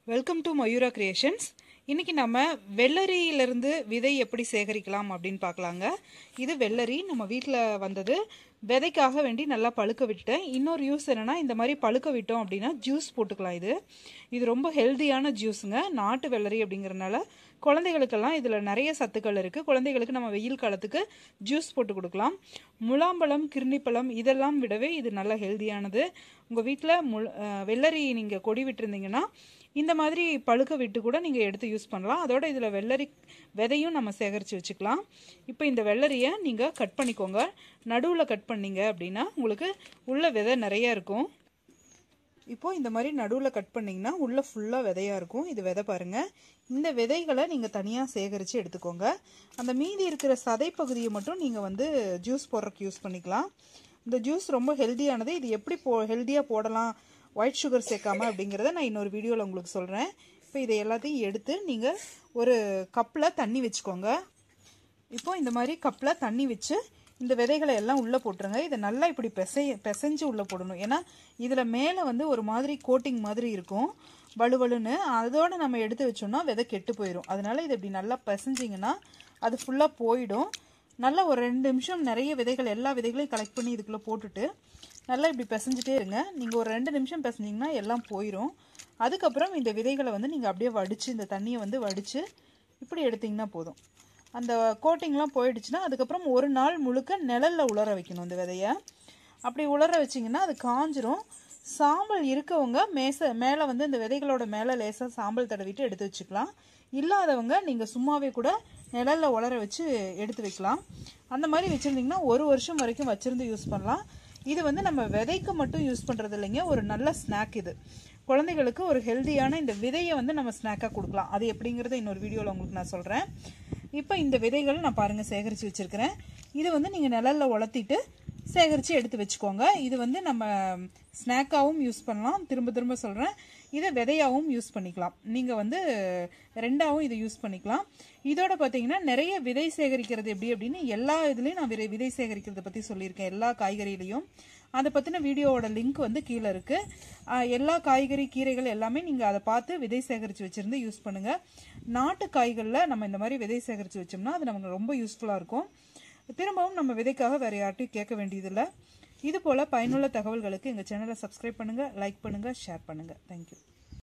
welcome to Mayura creations இன்னைக்கு நம்ம வெள்ளரியிலிருந்து விதை எப்படி சேகரிக்கலாம் அப்படின்னு பார்க்கலாங்க இது வெள்ளரி நம்ம வீட்டில் வந்தது விதைக்காக வேண்டி நல்லா பழுக்க விட்டுட்டேன் இன்னொரு யூஸ் என்னன்னா இந்த மாதிரி பழுக்க விட்டோம் அப்படின்னா ஜூஸ் போட்டுக்கலாம் இது இது ரொம்ப ஹெல்தியான ஜூஸுங்க நாட்டு வெள்ளரி அப்படிங்கறனால குழந்தைகளுக்கெல்லாம் இதில் நிறைய சத்துக்கள் இருக்குது குழந்தைகளுக்கு நம்ம வெயில் காலத்துக்கு ஜூஸ் போட்டு கொடுக்கலாம் முலாம்பழம் கிருணிப்பழம் இதெல்லாம் விடவே இது நல்ல ஹெல்தியானது உங்கள் வீட்டில் முள் அஹ் வெள்ளரி நீங்கள் கொடி விட்டுருந்தீங்கன்னா இந்த மாதிரி பழுக்க விட்டு கூட நீங்கள் எடுத்து யூஸ் பண்ணலாம் அதோட இதில் வெள்ளரி விதையும் நம்ம சேகரித்து வச்சுக்கலாம் இப்போ இந்த வெள்ளரியை நீங்கள் கட் பண்ணிக்கோங்க நடுவில் கட் பண்ணீங்க அப்படின்னா உங்களுக்கு உள்ள விதை நிறைய இருக்கும் இப்போ இந்த மாதிரி நடுவில் கட் பண்ணிங்கன்னா உள்ளே ஃபுல்லாக விதையாக இருக்கும் இது விதை பாருங்கள் இந்த விதைகளை நீங்கள் தனியாக சேகரித்து எடுத்துக்கோங்க அந்த மீதி இருக்கிற சதை பகுதியை மட்டும் நீங்கள் வந்து ஜூஸ் போடுறதுக்கு யூஸ் பண்ணிக்கலாம் இந்த ஜூஸ் ரொம்ப ஹெல்தியானது இது எப்படி போ ஹெல்த்தியாக போடலாம் ஒயிட் சுகர் சேர்க்காம அப்படிங்கிறத நான் இன்னொரு வீடியோவில் உங்களுக்கு சொல்கிறேன் இப்போ இதை எல்லாத்தையும் எடுத்து நீங்கள் ஒரு கப்பில் தண்ணி வச்சுக்கோங்க இப்போ இந்த மாதிரி கப்பில் தண்ணி வச்சு இந்த விதைகளை எல்லாம் உள்ளே போட்டுருங்க இதை நல்லா இப்படி பிசை பிசைஞ்சு உள்ளே போடணும் ஏன்னா இதில் மேலே வந்து ஒரு மாதிரி கோட்டிங் மாதிரி இருக்கும் வலுவலுன்னு அதோட நம்ம எடுத்து வச்சோம்னா விதை கெட்டு போயிடும் அதனால இதை இப்படி நல்லா பிசைஞ்சிங்கன்னா அது ஃபுல்லாக போயிடும் நல்லா ஒரு ரெண்டு நிமிஷம் நிறைய விதைகள் எல்லா விதைகளையும் கலெக்ட் பண்ணி இதுக்குள்ளே போட்டுட்டு நல்லா இப்படி பிசைஞ்சிட்டே இருங்க நீங்கள் ஒரு ரெண்டு நிமிஷம் பிசைஞ்சிங்கன்னா எல்லாம் போயிடும் அதுக்கப்புறம் இந்த விதைகளை வந்து நீங்கள் அப்படியே வடித்து இந்த தண்ணியை வந்து வடித்து இப்படி எடுத்திங்கன்னா போதும் அந்த கோட்டிங்லாம் போயிடுச்சுன்னா அதுக்கப்புறம் ஒரு நாள் முழுக்க நிழலில் உலர வைக்கணும் இந்த விதையை அப்படி உலர வச்சிங்கன்னா அது காஞ்சிரும் சாம்பல் இருக்கவங்க மேச மேலே வந்து இந்த விதைகளோட மேலே லேசாக சாம்பல் தடவிட்டு எடுத்து வச்சுக்கலாம் இல்லாதவங்க நீங்கள் சும்மாவே கூட நிழலில் உலர வச்சு எடுத்து வைக்கலாம் அந்த மாதிரி வச்சுருந்தீங்கன்னா ஒரு வருஷம் வரைக்கும் வச்சுருந்து யூஸ் பண்ணலாம் இது வந்து நம்ம விதைக்கு மட்டும் யூஸ் பண்ணுறது இல்லைங்க ஒரு நல்ல ஸ்நாக் இது குழந்தைகளுக்கு ஒரு ஹெல்தியான இந்த விதையை வந்து நம்ம ஸ்நாக்காக கொடுக்கலாம் அது எப்படிங்கிறத இன்னொரு வீடியோவில் உங்களுக்கு நான் சொல்கிறேன் இப்போ இந்த விதைகள் நான் பாருங்கள் சேகரித்து வச்சுருக்கிறேன் இது வந்து நீங்கள் நிழலில் உலர்த்திட்டு சேகரித்து எடுத்து வச்சுக்கோங்க இது வந்து நம்ம ஸ்நாக்காகவும் யூஸ் பண்ணலாம் திரும்ப திரும்ப சொல்கிறேன் இதை விதையாகவும் யூஸ் பண்ணிக்கலாம் நீங்கள் வந்து ரெண்டாவும் இதை யூஸ் பண்ணிக்கலாம் இதோட பார்த்தீங்கன்னா நிறைய விதை சேகரிக்கிறது எப்படி அப்படின்னு எல்லா இதுலேயும் நான் விதை விதை சேகரிக்கிறத பற்றி சொல்லியிருக்கேன் எல்லா காய்கறியிலையும் அதை பற்றின வீடியோவோட லிங்க் வந்து கீழே இருக்குது எல்லா காய்கறி கீரைகள் எல்லாமே நீங்கள் அதை பார்த்து விதை சேகரித்து வச்சுருந்து யூஸ் பண்ணுங்கள் நாட்டு காய்களில் நம்ம இந்த மாதிரி விதை சேகரித்து வச்சோம்னா அது நமக்கு ரொம்ப யூஸ்ஃபுல்லாக இருக்கும் திரும்பவும் நம்ம விதைக்காக வேறு யார்ட்டையும் கேட்க வேண்டியதில்லை இது போல் பயனுள்ள தகவல்களுக்கு எங்கள் சேனலை சப்ஸ்கிரைப் பண்ணுங்கள் லைக் பண்ணுங்கள் ஷேர் பண்ணுங்கள் தேங்க்யூ